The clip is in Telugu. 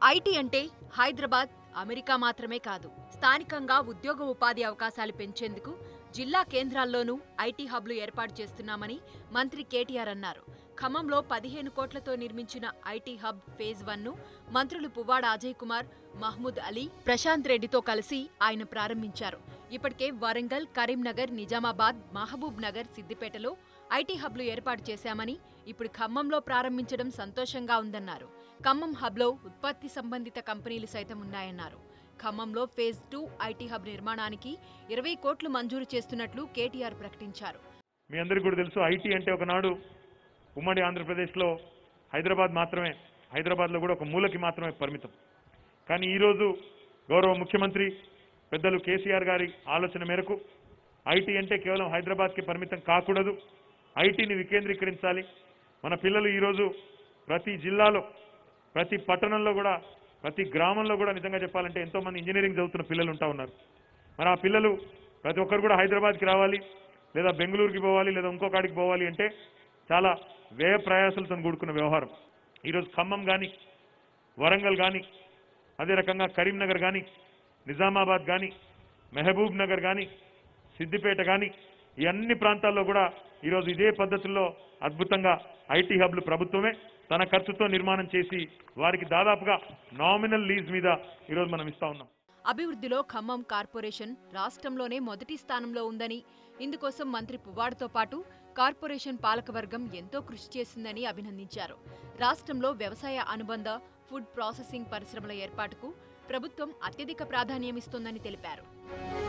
ఐటీ అంటే హైదరాబాద్ అమెరికా మాత్రమే కాదు స్థానికంగా ఉద్యోగ ఉపాధి అవకాశాలు పెంచేందుకు జిల్లా కేంద్రాల్లోనూ ఐటీ హబ్లు ఏర్పాటు చేస్తున్నామని మంత్రి కేటీఆర్ అన్నారు ఖమ్మంలో పదిహేను కోట్లతో నిర్మించిన ఐటీ హబ్ ఫేజ్ వన్ ను మంత్రులు పువ్వాడ అజయ్ కుమార్ మహ్మూద్ అలీ ప్రశాంత్ రెడ్డితో కలిసి ఆయన ప్రారంభించారు ఇప్పటికే వరంగల్ కరీంనగర్ నిజామాబాద్ మహబూబ్ నగర్ సిద్దిపేటలో ఐటీ హబ్లు ఏర్పాటు చేశామని ఇప్పుడు ఖమ్మంలో ప్రారంభించడం సంతోషంగా ఉందన్నారు ఖమ్మం హబ్లో ఉత్పత్తి సంబంధిత కంపెనీలు సైతం ఉన్నాయన్నారు ఖమ్మంలో ఫేజ్ టూ ఐటీ హబ్ నిర్మాణానికి ఇరవై కోట్లు మంజూరు చేస్తున్నట్లు కేటీఆర్ ప్రకటించారు మీ అందరికీ కూడా తెలుసు ఐటీ అంటే ఒకనాడు ఉమ్మడి ఆంధ్రప్రదేశ్లో హైదరాబాద్ మాత్రమే హైదరాబాద్లో కూడా ఒక మూలకి మాత్రమే పరిమితం కానీ ఈరోజు గౌరవ ముఖ్యమంత్రి పెద్దలు కేసీఆర్ గారి ఆలోచన మేరకు ఐటీ అంటే కేవలం హైదరాబాద్కి పరిమితం కాకూడదు ఐటీని వికేంద్రీకరించాలి మన పిల్లలు ఈరోజు ప్రతి జిల్లాలో ప్రతి పట్టణంలో కూడా ప్రతి గ్రామంలో కూడా నిజంగా చెప్పాలంటే ఎంతో మంది ఇంజనీరింగ్ చదువుతున్న పిల్లలు ఉంటా ఉన్నారు మరి ఆ పిల్లలు ప్రతి ఒక్కరు కూడా హైదరాబాద్కి రావాలి లేదా బెంగళూరుకి పోవాలి లేదా ఇంకో కాడికి పోవాలి అంటే చాలా వ్యయ ప్రయాసాలతో కూడుకున్న వ్యవహారం ఈరోజు ఖమ్మం కానీ వరంగల్ కానీ అదే రకంగా కరీంనగర్ కానీ నిజామాబాద్ కానీ మెహబూబ్ నగర్ కానీ సిద్దిపేట కానీ ఈ అన్ని ప్రాంతాల్లో కూడా ఈరోజు ఇదే పద్ధతుల్లో అద్భుతంగా ఐటీ హబ్లు ప్రభుత్వమే తన ఖర్చుతో నిర్మాణం చేసి వారికి దాదాపుగా నామినల్ లీజ్ మీద ఈరోజు మనం ఇస్తా ఉన్నాం అభివృద్ధిలో ఖమ్మం కార్పొరేషన్ రాష్ట్రంలోనే మొదటి స్థానంలో ఉందని ఇందుకోసం మంత్రి పువ్వాడతో పాటు కార్పొరేషన్ పాలకవర్గం ఎంతో కృషి చేసిందని అభినందించారు రాష్ట్రంలో వ్యవసాయ అనుబంధ ఫుడ్ ప్రాసెసింగ్ పరిశ్రమల ఏర్పాటుకు ప్రభుత్వం అత్యధిక ప్రాధాన్యమిస్తోందని తెలిపారు